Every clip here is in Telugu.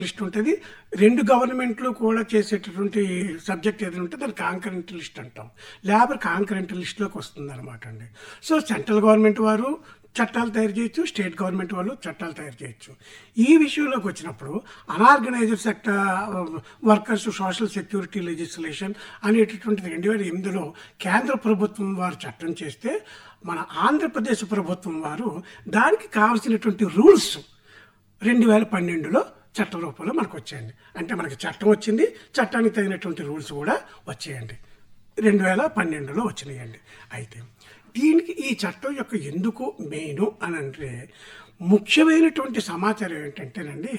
లిస్ట్ ఉంటుంది రెండు గవర్నమెంట్లు కూడా చేసేటటువంటి సబ్జెక్ట్ ఏదైనా ఉంటే దాన్ని కాంకరెంట్ లిస్ట్ అంటాం లేబర్ కాంకరెంట్ లిస్ట్లోకి వస్తుంది అనమాట అండి సో సెంట్రల్ గవర్నమెంట్ వారు చట్టాలు తయారు చేయొచ్చు స్టేట్ గవర్నమెంట్ వాళ్ళు చట్టాలు తయారు చేయొచ్చు ఈ విషయంలోకి వచ్చినప్పుడు unorganised sector workers social security legislation అనేటటువంటిది రెండు వేల ఎనిమిదిలో కేంద్ర ప్రభుత్వం వారు చట్టం చేస్తే మన ఆంధ్రప్రదేశ్ ప్రభుత్వం వారు దానికి కావలసినటువంటి రూల్స్ రెండు వేల పన్నెండులో చట్ట రూపంలో మనకు వచ్చాయండి అంటే మనకి చట్టం వచ్చింది చట్టానికి తగినటువంటి రూల్స్ కూడా వచ్చాయండి రెండు వేల పన్నెండులో వచ్చినాయండి అయితే దీనికి ఈ చట్టం యొక్క ఎందుకు మెయిన్ అని అంటే ముఖ్యమైనటువంటి సమాచారం ఏంటంటేనండి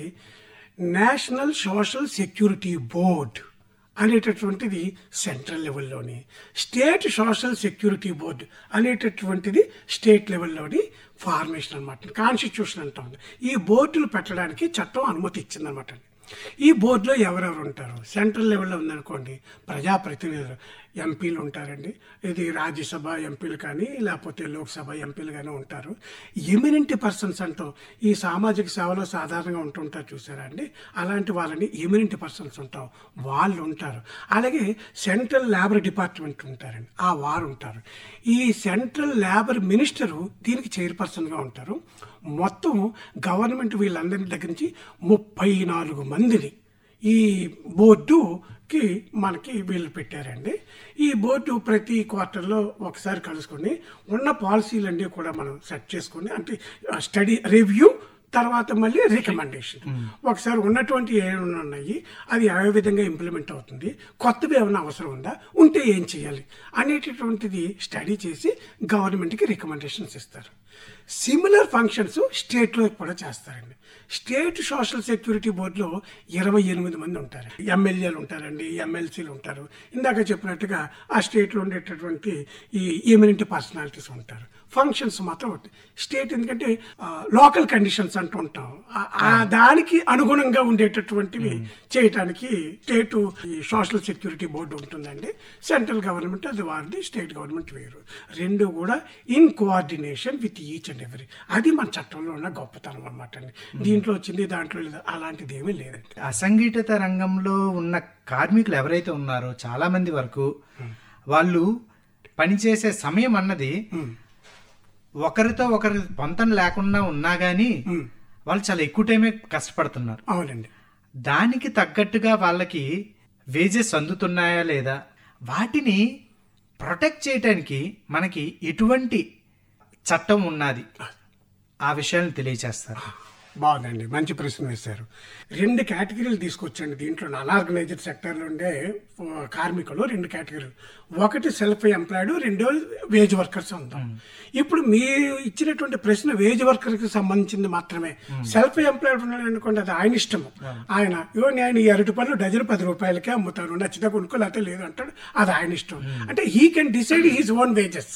నేషనల్ సోషల్ సెక్యూరిటీ బోర్డ్ అనేటటువంటిది సెంట్రల్ లెవెల్లోని స్టేట్ సోషల్ సెక్యూరిటీ బోర్డు అనేటటువంటిది స్టేట్ లెవెల్లోని ఫార్మేషన్ అనమాట కాన్స్టిట్యూషన్ అంటాం ఈ బోర్డులు పెట్టడానికి చట్టం అనుమతి ఇచ్చిందనమాట ఈ బోర్డులో ఎవరెవరు ఉంటారు సెంట్రల్ లెవెల్లో ఉందనుకోండి ప్రజాప్రతినిధులు ఎంపీలు ఉంటారండి ఇది రాజ్యసభ ఎంపీలు కానీ లేకపోతే లోక్సభ ఎంపీలు కానీ ఉంటారు ఎమినెంట్ పర్సన్స్ అంటూ ఈ సామాజిక సేవలో సాధారణంగా ఉంటుంటారు చూసారా అండి అలాంటి వాళ్ళని ఎమినెంట్ పర్సన్స్ ఉంటాం వాళ్ళు ఉంటారు అలాగే సెంట్రల్ లేబర్ డిపార్ట్మెంట్ ఉంటారండి ఆ వారు ఉంటారు ఈ సెంట్రల్ లేబర్ మినిస్టరు దీనికి చైర్పర్సన్గా ఉంటారు మొత్తం గవర్నమెంట్ వీళ్ళందరి దగ్గర నుంచి ముప్పై నాలుగు మందిని ఈ బోర్డుకి మనకి వీళ్ళు పెట్టారండి ఈ బోర్డు ప్రతి క్వార్టర్లో ఒకసారి కలుసుకొని ఉన్న పాలసీలన్నీ కూడా మనం సెట్ చేసుకొని అంటే స్టడీ రివ్యూ తర్వాత మళ్ళీ రికమెండేషన్ ఒకసారి ఉన్నటువంటి ఏమైనా ఉన్నాయి అది ఏ విధంగా ఇంప్లిమెంట్ అవుతుంది కొత్తవి ఏమైనా అవసరం ఉందా ఉంటే ఏం చేయాలి అనేటటువంటిది స్టడీ చేసి గవర్నమెంట్కి రికమెండేషన్స్ ఇస్తారు సిమిలర్ ఫంక్షన్స్ స్టేట్లో కూడా చేస్తారండి స్టేట్ సోషల్ సెక్యూరిటీ బోర్డులో ఇరవై ఎనిమిది మంది ఉంటారు ఎమ్మెల్యేలు ఉంటారండి ఎమ్మెల్సీలు ఉంటారు ఇందాక చెప్పినట్టుగా ఆ స్టేట్లో ఉండేటటువంటి ఈ ఎమినెంట్ పర్సనాలిటీస్ ఉంటారు ఫంక్షన్స్ మాత్రం ఉంటాయి స్టేట్ ఎందుకంటే లోకల్ కండిషన్స్ అంటూ ఉంటాం ఆ- ఆ దానికి అనుగుణంగా ఉండేటటువంటివి చేయటానికి స్టేట్ ఈ సోషల్ సెక్యూరిటీ బోర్డు ఉంటుందండి సెంట్రల్ గవర్నమెంట్ అది వారిది స్టేట్ గవర్నమెంట్ వేరు రెండు కూడా in coordination with each and every అది మన చట్టంలో ఉన్న గొప్పతనం అన్నమాట అండి దీంట్లో వచ్చింది దాంట్లో లేదు అలాంటిది ఏమీ లేదండి అసంఘటిత రంగంలో ఉన్న కార్మికులు ఎవరైతే ఉన్నారో చాలా మంది వరకు వాళ్ళు పనిచేసే సమయం అన్నది ఒకరితో ఒకరి పొంతన లేకుండా ఉన్నా గానీ ఉమ్, వాళ్ళు చాలా ఎక్కువ టైమే కష్టపడుతున్నారు అవునండి దానికి తగ్గట్టుగా వాళ్ళకి వేజెస్ అందుతున్నాయా లేదా వాటిని ప్రొటెక్ట్ చేయటానికి మనకి ఎటువంటి చట్టం ఉన్నది ఆ విషయాన్ని తెలియచేస్తారు బాగుందండి మంచి ప్రశ్న వేశారు రెండు కేటగిరీలు తీసుకొచ్చండి దీంట్లో అనార్గనైజ్డ్ సెక్టర్లో ఉండే ఆ, కార్మికులు రెండు కేటగిరీలు ఒకటి సెల్ఫ్ ఎంప్లాయిడ్ రెండో వేజ్ వర్కర్స్ ఉంటాం ఇప్పుడు మీరు ఇచ్చినటువంటి ప్రశ్న వేజ్ వర్కర్కి సంబంధించింది మాత్రమే సెల్ఫ్ ఎంప్లాయిడ్ ఉన్నాడు అనుకోండి అది ఆయన ఇష్టము ఆయన ఇగో నేను ఈ అరటి పళ్ళు డజన్ పది రూపాయలకే అమ్ముతాను నచ్చితే కొనుక్కో లేకపోతే లేదు అంటాడు అది ఆయన ఇష్టం అంటే he can decide his own wages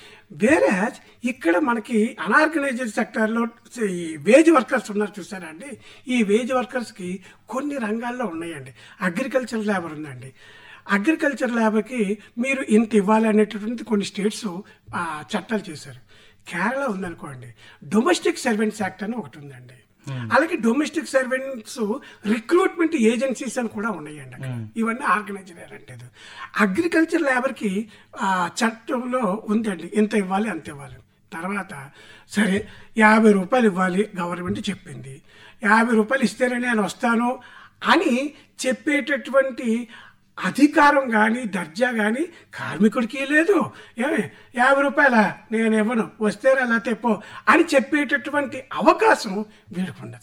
వేరే ఇక్కడ మనకి అనార్గనైజ్డ్ సెక్టార్లో ఈ వేజ్ వర్కర్స్ ఉన్నారు చూసారా అండి ఈ వేజ్ వర్కర్స్కి కొన్ని రంగాల్లో ఉన్నాయండి అగ్రికల్చర్ లేబర్ ఉందండి అగ్రికల్చర్ లేబర్కి మీరు ఇంత ఇవ్వాలి అనేటటువంటి కొన్ని స్టేట్స్ చట్టాలు చేశారు కేరళ ఉందనుకోండి డొమెస్టిక్ సర్వెంట్స్ యాక్ట్ అని ఒకటి ఉందండి అలాగే డొమెస్టిక్ సర్వెంట్స్ రిక్రూట్మెంట్ ఏజెన్సీస్ అని కూడా ఉన్నాయండి అక్కడ ఇవన్నీ ఆర్గనైజ్డ్ అంటే అగ్రికల్చర్ లేబర్కి చట్టంలో ఉందండి ఇంత ఇవ్వాలి అంత ఇవ్వాలి తర్వాత సరే యాభై రూపాయలు ఇవ్వాలి గవర్నమెంట్ చెప్పింది యాభై రూపాయలు ఇస్తేనే నేను వస్తాను అని చెప్పేటటువంటి అధికారం కానీ దర్జా కానీ కార్మికుడికి లేదు ఏమి యాభై రూపాయల నేను ఇవ్వను వస్తే అలా తెప్పో అని చెప్పేటటువంటి అవకాశం వీడికి ఉండదు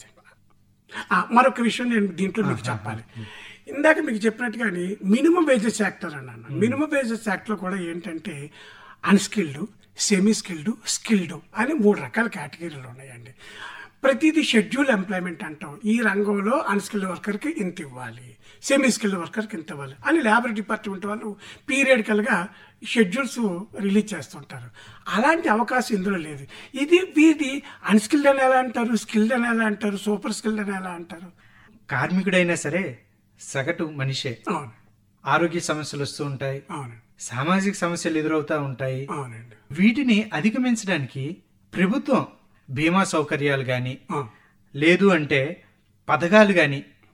ఆ, మరొక విషయం నేను దీంట్లో మీకు చెప్పాలి ఇందాక మీకు చెప్పినట్టుగాని మినిమం వేజెస్ యాక్టర్ అన్నాను మినిమం వేజెస్ యాక్ట్లో కూడా ఏంటంటే అన్స్కిల్డ్ సెమీ స్కిల్డ్ స్కిల్డ్ అని మూడు రకాల కేటగిరీలు ఉన్నాయండి ప్రతిదీ షెడ్యూల్ ఎంప్లాయ్మెంట్ అంటాం ఈ రంగంలో అన్స్కిల్డ్ వర్కర్కి ఇంత ఇవ్వాలి సెమీ స్కిల్డ్ వర్కర్కి ఇంత ఇవ్వాలి అని లేబర్ డిపార్ట్మెంట్ వాళ్ళు పీరియడికల్గా షెడ్యూల్స్ రిలీజ్ చేస్తుంటారు అలాంటి అవకాశం ఇందులో లేదు ఇది వీది అన్స్కిల్డ్ అని ఎలా అంటారు స్కిల్డ్ అని ఎలా అంటారు సూపర్ స్కిల్డ్ అని ఎలా అంటారు కార్మికుడైనా సరే సగటు మనిషే అవును ఆరోగ్య సమస్యలు వస్తూ ఉంటాయి అవునండి సామాజిక సమస్యలు ఎదురవుతూ ఉంటాయి అవునండి వీటిని అధిగమించడానికి ప్రభుత్వం బీమా సౌకర్యాలు కానీ ఆ, లేదు అంటే పథకాలు కానీ